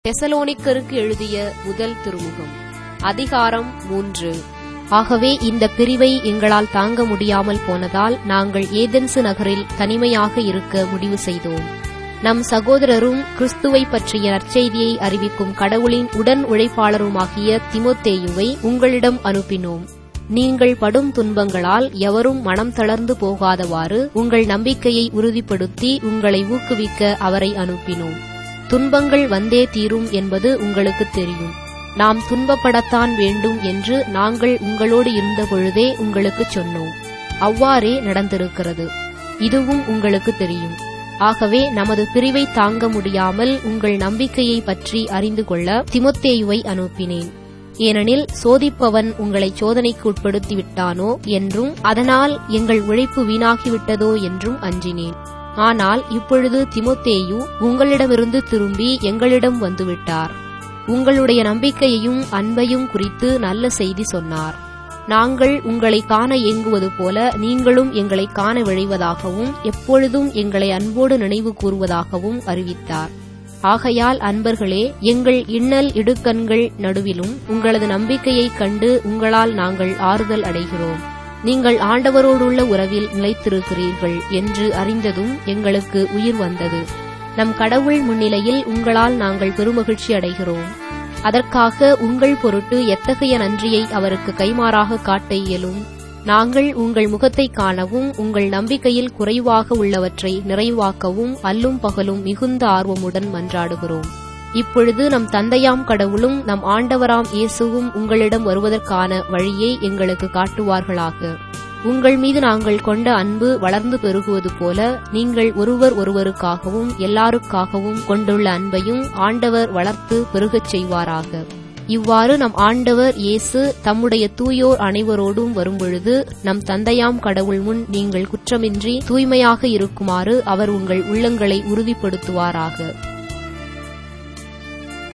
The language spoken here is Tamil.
தெசலோனிக்கருக்கு எழுதிய முதல் திருமுகம் அதிகாரம் மூன்று ஆகவே இந்த பிரிவை எங்களால் தாங்க முடியாமல் போனதால் நாங்கள் ஏதென்சு நகரில் தனிமையாக இருக்க முடிவு செய்தோம் நம் சகோதரரும் கிறிஸ்துவை பற்றிய நற்செய்தியை அறிவிக்கும் கடவுளின் உடன் உழைப்பாளருமாகிய திமோத்தேயுவை உங்களிடம் அனுப்பினோம் நீங்கள் படும் துன்பங்களால் எவரும் மனம் தளர்ந்து போகாதவாறு உங்கள் நம்பிக்கையை உறுதிப்படுத்தி உங்களை ஊக்குவிக்க அவரை அனுப்பினோம் துன்பங்கள் வந்தே தீரும் என்பது உங்களுக்கு தெரியும் நாம் துன்பப்படத்தான் வேண்டும் என்று நாங்கள் உங்களோடு இருந்த பொழுதே உங்களுக்குச் சொன்னோம் அவ்வாறே நடந்திருக்கிறது இதுவும் உங்களுக்கு தெரியும் ஆகவே நமது பிரிவை தாங்க முடியாமல் உங்கள் நம்பிக்கையை பற்றி அறிந்து கொள்ள திமுத்தேயுவை அனுப்பினேன் ஏனெனில் சோதிப்பவன் உங்களை சோதனைக்கு உட்படுத்தி விட்டானோ என்றும் அதனால் எங்கள் உழைப்பு வீணாகிவிட்டதோ என்றும் அஞ்சினேன் ஆனால் இப்பொழுது திமுத்தேயு உங்களிடமிருந்து திரும்பி எங்களிடம் வந்துவிட்டார் உங்களுடைய நம்பிக்கையையும் அன்பையும் குறித்து நல்ல செய்தி சொன்னார் நாங்கள் உங்களை காண ஏங்குவது போல நீங்களும் எங்களை காண விழைவதாகவும் எப்பொழுதும் எங்களை அன்போடு நினைவு கூறுவதாகவும் அறிவித்தார் ஆகையால் அன்பர்களே எங்கள் இன்னல் இடுக்கண்கள் நடுவிலும் உங்களது நம்பிக்கையைக் கண்டு உங்களால் நாங்கள் ஆறுதல் அடைகிறோம் நீங்கள் ஆண்டவரோடுள்ள உறவில் நிலைத்திருக்கிறீர்கள் என்று அறிந்ததும் எங்களுக்கு உயிர் வந்தது நம் கடவுள் முன்னிலையில் உங்களால் நாங்கள் பெருமகிழ்ச்சி அடைகிறோம் அதற்காக உங்கள் பொருட்டு எத்தகைய நன்றியை அவருக்கு கைமாறாக காட்ட இயலும் நாங்கள் உங்கள் முகத்தை காணவும் உங்கள் நம்பிக்கையில் குறைவாக உள்ளவற்றை நிறைவாக்கவும் அல்லும் பகலும் மிகுந்த ஆர்வமுடன் மன்றாடுகிறோம் இப்பொழுது நம் தந்தையாம் கடவுளும் நம் ஆண்டவராம் இயேசுவும் உங்களிடம் வருவதற்கான வழியை எங்களுக்கு காட்டுவார்களாக உங்கள் மீது நாங்கள் கொண்ட அன்பு வளர்ந்து பெருகுவது போல நீங்கள் ஒருவர் ஒருவருக்காகவும் எல்லாருக்காகவும் கொண்டுள்ள அன்பையும் ஆண்டவர் வளர்த்து பெருகச் செய்வாராக இவ்வாறு நம் ஆண்டவர் இயேசு தம்முடைய தூயோர் அனைவரோடும் வரும்பொழுது நம் தந்தையாம் கடவுள் முன் நீங்கள் குற்றமின்றி தூய்மையாக இருக்குமாறு அவர் உங்கள் உள்ளங்களை உறுதிப்படுத்துவாராக